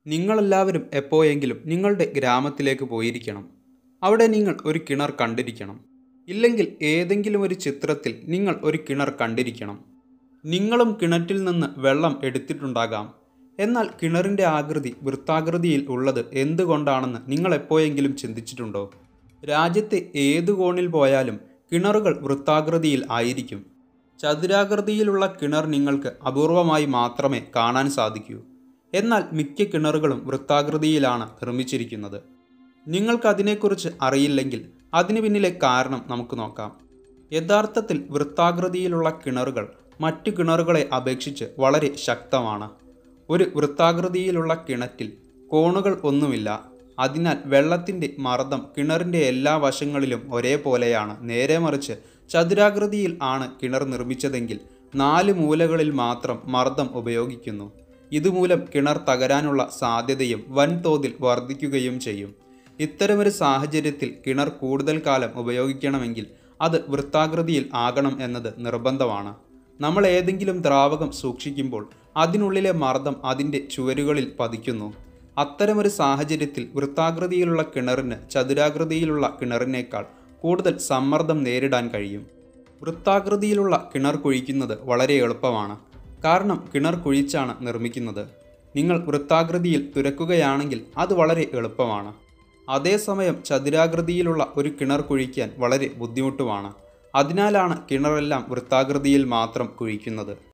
നിങ്ങളെല്ലാവരും എപ്പോഴെങ്കിലും നിങ്ങളുടെ ഗ്രാമത്തിലേക്ക് പോയിരിക്കണം അവിടെ നിങ്ങൾ ഒരു കിണർ കണ്ടിരിക്കണം ഇല്ലെങ്കിൽ ഏതെങ്കിലും ഒരു ചിത്രത്തിൽ നിങ്ങൾ ഒരു കിണർ കണ്ടിരിക്കണം നിങ്ങളും കിണറ്റിൽ നിന്ന് വെള്ളം എടുത്തിട്ടുണ്ടാകാം എന്നാൽ കിണറിൻ്റെ ആകൃതി വൃത്താകൃതിയിൽ ഉള്ളത് എന്തുകൊണ്ടാണെന്ന് നിങ്ങൾ എപ്പോഴെങ്കിലും ചിന്തിച്ചിട്ടുണ്ടോ രാജ്യത്തെ ഏതു കോണിൽ പോയാലും കിണറുകൾ വൃത്താകൃതിയിൽ ആയിരിക്കും ചതുരാകൃതിയിലുള്ള കിണർ നിങ്ങൾക്ക് അപൂർവമായി മാത്രമേ കാണാൻ സാധിക്കൂ എന്നാൽ മിക്ക കിണറുകളും വൃത്താകൃതിയിലാണ് നിർമ്മിച്ചിരിക്കുന്നത് നിങ്ങൾക്കതിനെക്കുറിച്ച് അറിയില്ലെങ്കിൽ അതിനു പിന്നിലെ കാരണം നമുക്ക് നോക്കാം യഥാർത്ഥത്തിൽ വൃത്താകൃതിയിലുള്ള കിണറുകൾ മറ്റു കിണറുകളെ അപേക്ഷിച്ച് വളരെ ശക്തമാണ് ഒരു വൃത്താകൃതിയിലുള്ള കിണറ്റിൽ കോണുകൾ ഒന്നുമില്ല അതിനാൽ വെള്ളത്തിൻ്റെ മർദ്ദം കിണറിൻ്റെ എല്ലാ വശങ്ങളിലും ഒരേപോലെയാണ് നേരെ മറിച്ച് ചതുരാകൃതിയിൽ ആണ് കിണർ നിർമ്മിച്ചതെങ്കിൽ നാല് മൂലകളിൽ മാത്രം മർദ്ദം ഉപയോഗിക്കുന്നു ഇതുമൂലം കിണർ തകരാനുള്ള സാധ്യതയും വൻതോതിൽ വർദ്ധിക്കുകയും ചെയ്യും ഇത്തരമൊരു സാഹചര്യത്തിൽ കിണർ കൂടുതൽ കാലം ഉപയോഗിക്കണമെങ്കിൽ അത് വൃത്താകൃതിയിൽ ആകണം എന്നത് നിർബന്ധമാണ് നമ്മൾ ഏതെങ്കിലും ദ്രാവകം സൂക്ഷിക്കുമ്പോൾ അതിനുള്ളിലെ മർദ്ദം അതിൻ്റെ ചുവരുകളിൽ പതിക്കുന്നു അത്തരമൊരു സാഹചര്യത്തിൽ വൃത്താകൃതിയിലുള്ള കിണറിന് ചതുരാകൃതിയിലുള്ള കിണറിനേക്കാൾ കൂടുതൽ സമ്മർദ്ദം നേരിടാൻ കഴിയും വൃത്താകൃതിയിലുള്ള കിണർ കുഴിക്കുന്നത് വളരെ എളുപ്പമാണ് കാരണം കിണർ കുഴിച്ചാണ് നിർമ്മിക്കുന്നത് നിങ്ങൾ വൃത്താകൃതിയിൽ തുരക്കുകയാണെങ്കിൽ അത് വളരെ എളുപ്പമാണ് അതേസമയം ചതുരാകൃതിയിലുള്ള ഒരു കിണർ കുഴിക്കാൻ വളരെ ബുദ്ധിമുട്ടുമാണ് അതിനാലാണ് കിണറെല്ലാം വൃത്താകൃതിയിൽ മാത്രം കുഴിക്കുന്നത്